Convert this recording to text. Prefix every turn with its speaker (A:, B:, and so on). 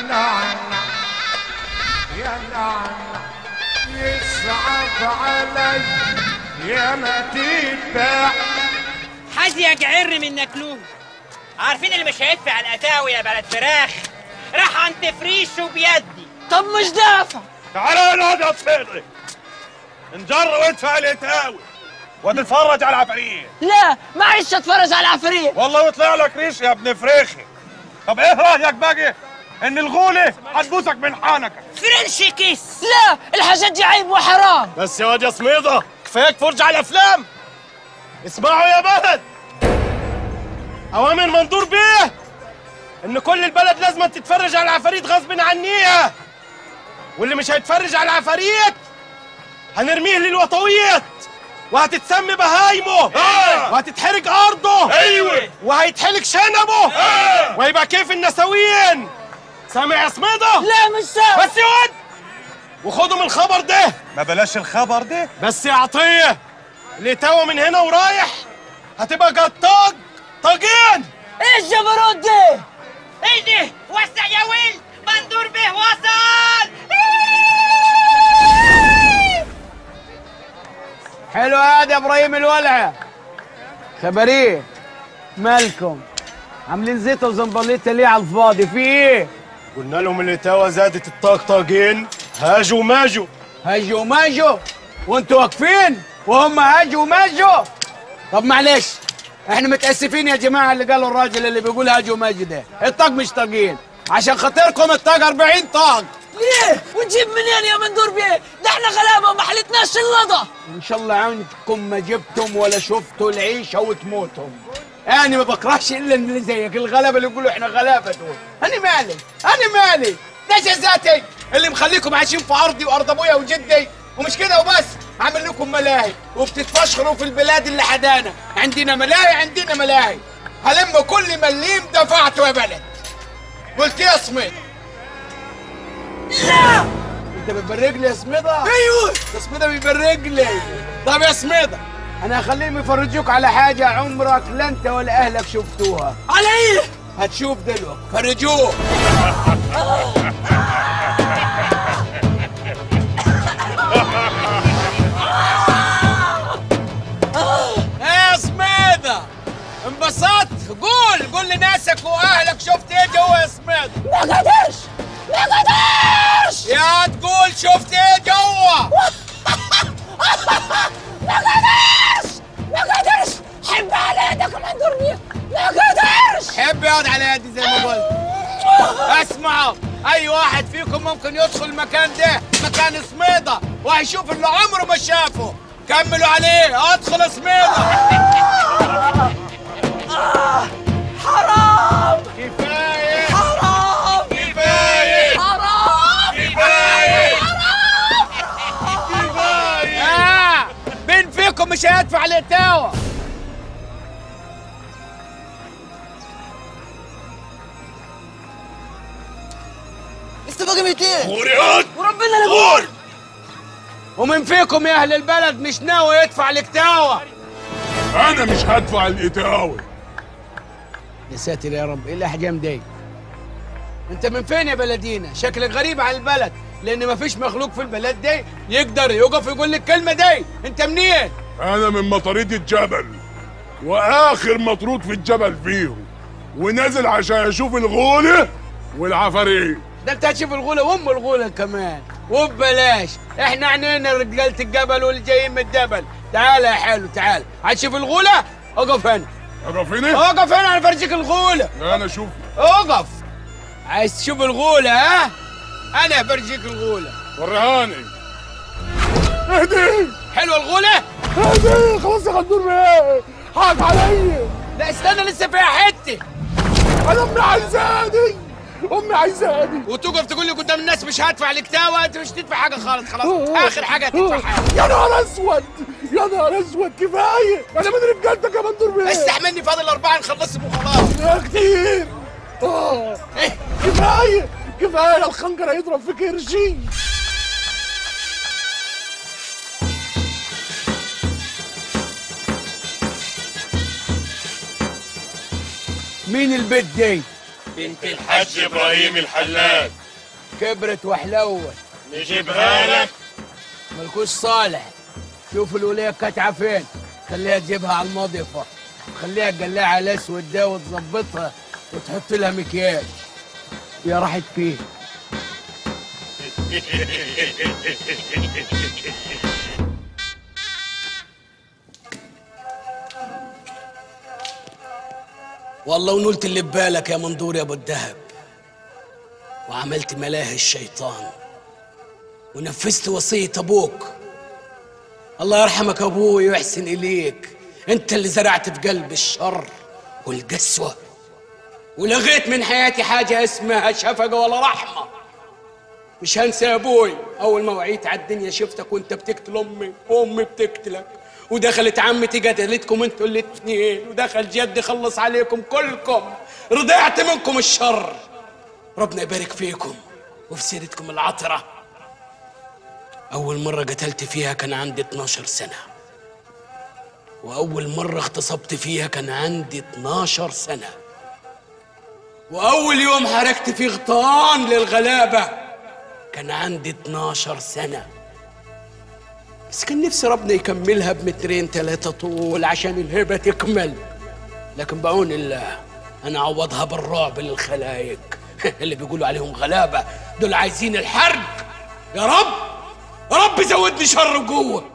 A: نعنع يا نعنع يصعب علي يا ما تتباع
B: حازي يا جعر من نكلوه عارفين اللي مش هيدفع القتاوي يا بلد فراخ راح عند فريشه بيدي
C: طب مش دافع
D: تعال هنا يا صفيري انجر وادفع الاتاوي وتتفرج على العفاريت
C: لا معيش اتفرج على العفريت
D: والله وطلع لك ريش يا ابن فريخي طب ايه رايك بقى ان الغوله هتبوسك من حانك
B: فرنش كيس
C: لا الحاجات دي عيب وحرام
D: بس يا واد يا سميضه كفايك فرجه على الافلام اسمعوا يا بلد اوامر منظور بيه ان كل البلد لازم تتفرج على العفاريت غصب عنيها واللي مش هيتفرج على العفاريت هنرميه للوطويات وهتتسمي بهايمه
E: آه.
D: وهتتحرق ارضه
E: أيوة.
D: وهيتحلق شنبه
E: آه.
D: ويبقى كيف النسويين سامع يا سميضه
C: لا مش سامع
D: بس يا واد وخدوا من الخبر ده
E: ما بلاش الخبر ده
D: بس يا عطيه اللي توا من هنا ورايح هتبقى قطاج طاجين
C: ايه الجبروت دي
B: ايه ده وسع يا ولد بندور به وصل
F: حلو هذا ابراهيم الولعه خبريه مالكم عاملين زيت وزنبليطه ليه على الفاضي في ايه
D: قلنا لهم اللي توا زادت الطاقطاجين هاجوا ماجوا
F: هاجوا وماجوا وانتوا واقفين وهم هاجوا وماجوا طب معلش احنا متاسفين يا جماعه اللي قالوا الراجل اللي بيقول هاجوا وماجوا ده الطاق مش طاقين عشان خاطركم الطاق 40 طاق
C: ليه ونجيب منين يا مندور بيه ده احنا غلابه وما حلتناش اللضا
F: ان شاء الله عندكم ما جبتم ولا شفتوا العيشه وتموتوا انا ما بكرهش الا اللي زيك الغلابه اللي يقولوا احنا غلابه دول انا مالي انا مالي ده جزاتي اللي مخليكم عايشين في ارضي وارض ابويا وجدي ومش كده وبس عامل لكم ملاهي وبتتفشخروا في البلاد اللي حدانا عندنا ملاهي عندنا ملاهي هلم كل مليم دفعته يا بلد قلت يا سميد لا انت بتبرق لي يا سميدة ايوه يا سميدة بيبرق لي طب يا سميدة انا هخليهم يفرجوك على حاجة عمرك لا انت ولا اهلك شفتوها
C: على ايه
F: هتشوف دلوقتي فرجوه ايه يا سميدة انبسطت قول قول لناسك واهلك شفت ايه جوا يا سميدة
C: ما قدرش ما قدرش
F: يا تقول شفت ايه جوا
C: ما قدرش ما قدرش حب على يدك مندور بيه ما قدرش
F: حب يقعد على يدي زي ما قلت اسمعوا اي واحد فيكم ممكن يدخل المكان ده مكان سميضة وهيشوف اللي عمره ما شافه كملوا عليه ادخل سميضة
C: حرام
F: كفاية
C: حرام
F: كفاية
C: حرام
F: كفاية آه مين فيكم مش هيدفع الاتاوة
C: لسه باقي 200
E: ورياض
C: وربنا لا يقول
F: ومن فيكم يا اهل البلد مش ناوي يدفع الاتاوة
E: انا مش هدفع الاتاوي
F: يا ساتر يا رب ايه الاحجام دي انت من فين يا بلدينا شكلك غريب عن البلد لان مفيش مخلوق في البلد دي يقدر يقف يقول لك الكلمه دي انت منين
E: انا من مطاريد الجبل واخر مطرود في الجبل فيهم ونازل عشان اشوف الغولة والعفاريت
F: ده انت هتشوف الغوله وام الغوله كمان وببلاش احنا عنينا رجاله الجبل واللي جايين من الجبل تعال يا حلو تعال هتشوف الغوله اقف هنا
E: اقف هنا
F: اقف هنا انا فرجيك الغوله
E: انا اشوف
F: اقف عايز تشوف الغوله ها انا برجيك الغوله
E: ورهاني اهدي
F: حلوه الغوله
E: اهدي خلاص يا خدور بيه حاج عليا
F: لا استنى لسه فيها حته
E: انا امي عايزاني امي عايزاني
F: وتقف تقول لي قدام الناس مش هدفع الكتاوه انت مش تدفع حاجه خالص خلاص اخر حاجه هتدفع حاجه
E: يا نهار اسود يا نهار اسود كفايه انا من رجالتك يا مندور بيه
F: استحملني فاضل اربعه نخلصهم وخلاص
E: يا كتير اه
F: إيه؟
E: كفايه كفايه الخنجر هيضرب في كرشي
F: مين البيت دي
D: بنت الحاج ابراهيم الحلاج
F: كبرت وحلوت
D: نجيبها لك
F: ملكوش صالح شوف الولية كاتعة فين خليها تجيبها على المضيفة خليها تقلعها على الاسود ده وتظبطها وتحط لها مكياج يا راحت فيه والله ونلت اللي ببالك يا منظور يا ابو الدهب وعملت ملاهي الشيطان ونفذت وصية أبوك الله يرحمك أبوي ويحسن إليك أنت اللي زرعت في قلب الشر والقسوة ولغيت من حياتي حاجة اسمها شفقة ولا رحمة مش هنسى يا أبوي أول ما وعيت على الدنيا شفتك وأنت بتقتل أمي وأمي بتقتلك ودخلت عمتي قتلتكم انتوا الاثنين ودخل جدي خلص عليكم كلكم رضعت منكم الشر ربنا يبارك فيكم وفي سيرتكم العطرة أول مرة قتلت فيها كان عندي 12 سنة وأول مرة اغتصبت فيها كان عندي 12 سنة وأول يوم حركت فيه غطان للغلابة كان عندي 12 سنة بس كان نفسي ربنا يكملها بمترين ثلاثة طول عشان الهبة تكمل لكن بعون الله أنا أعوضها بالرعب للخلايق اللي بيقولوا عليهم غلابة دول عايزين الحرب يا رب يا رب زودني شر وقوة